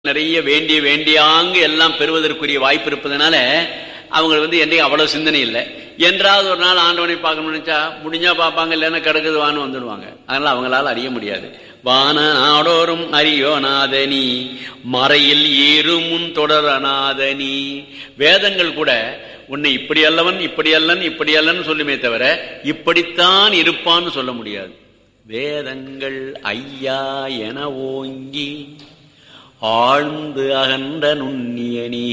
நிறைய வேண்டிய வேண்டியாங்க எல்லாம் பெறுவதற்குரிய வாய்ப்பு இருப்பதனால அவங்க வந்து என்றைக்கும் அவ்வளவு சிந்தனை இல்லை என்றாவது ஒரு நாள் ஆண்டவனை பார்க்கணும்னு நினைச்சா முடிஞ்சா பார்ப்பாங்க இல்லைன்னா கிடக்குது வான்னு வந்துடுவாங்க அதனால அவங்களால அறிய முடியாது வான நாடோறும் அறியோநாதனி மறையில் ஏறுமுன் தொடரநாதனி வேதங்கள் கூட உன்னை இப்படி அல்லவன் இப்படி அல்லன் இப்படி அல்லன்னு சொல்லுமே தவிர இப்படித்தான் இருப்பான்னு சொல்ல முடியாது வேதங்கள் ஐயா என ஓங்கி ஆழ்ந்து அகன்ற நுண்ணியனி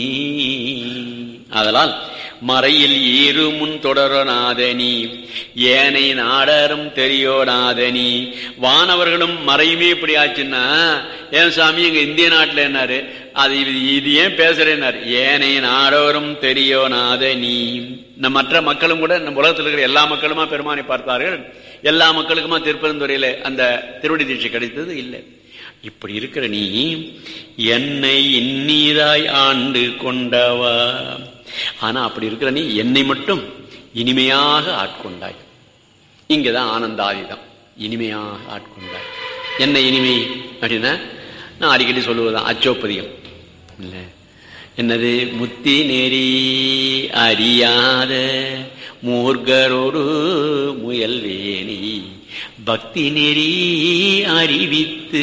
அதனால் மறையில் ஈருமுன் தொடரநாதனி ஏனை நாடரும் தெரியோநாதனி வானவர்களும் மறையுமே இப்படி ஆச்சுன்னா ஏன் சாமி எங்க இந்திய நாட்டுல என்னாரு அது இது இது ஏன் பேசுறேன்னாரு ஏனை நாடோறும் தெரியோநாதனி நம்ம மற்ற மக்களும் கூட நம்ம உலகத்தில் இருக்கிற எல்லா மக்களுமா பெருமானை பார்த்தார்கள் எல்லா மக்களுக்குமா திருப்பரந்துறையில அந்த திருவடி தீட்சை கிடைத்தது இல்லை இப்படி இருக்கிற நீ என்னை இன்னீராய் ஆண்டு கொண்டவா ஆனா அப்படி இருக்கிற நீ என்னை மட்டும் இனிமையாக ஆட்கொண்டாய் இங்கதான் ஆனந்தாதிதான் இனிமையாக ஆட்கொண்டாய் என்ன இனிமை அப்படின்னா நான் அடிக்கடி சொல்லுவதுதான் அச்சோப்பதியம் இல்ல என்னது முத்தி நெறி அறியாத மூர்கரோடு முயல்வேணி பக்தி நெறி அறிவித்து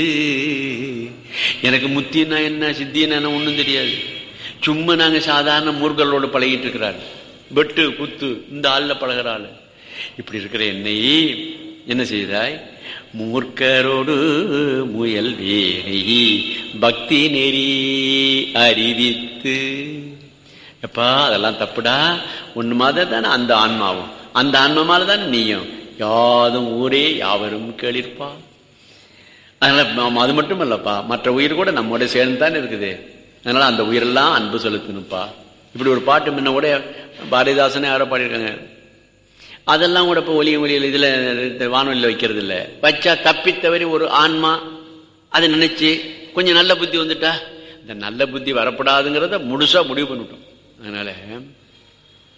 எனக்கு முத்தின்னா என்ன சித்தின்னா என்ன ஒண்ணும் தெரியாது சும்மா நாங்க சாதாரண மூர்களோடு பழகிட்டு இருக்கிறாரு வெட்டு குத்து இந்த ஆள்ல பழகிறாள் இப்படி இருக்கிற என்னை என்ன செய்தாய் மூர்க்கரோடு முயல் வேணி பக்தி நெறி அறிவித்து எப்பா அதெல்லாம் தப்புடா ஒன்னு மாதிரி தானே அந்த ஆன்மாவும் அந்த ஆன்மா மாதிரி தானே நீயும் யாதும் ஊரே யாவரும் கேளிர்ப்பா அதனால அது மட்டும் இல்லப்பா மற்ற உயிர் கூட நம்மோட சேர்ந்து தானே இருக்குது அதனால அந்த உயிரெல்லாம் அன்பு செலுத்தணும்ப்பா இப்படி ஒரு பாட்டு முன்ன கூட பாரதிதாசனே யாரோ பாடியிருக்காங்க அதெல்லாம் கூட இப்போ ஒலிய ஒலியில் இதுல வானொலியில் வைக்கிறது இல்லை வச்சா தப்பித்தவரி ஒரு ஆன்மா அதை நினைச்சு கொஞ்சம் நல்ல புத்தி வந்துட்டா இந்த நல்ல புத்தி வரப்படாதுங்கிறத முழுசா முடிவு பண்ணிட்டோம் அதனால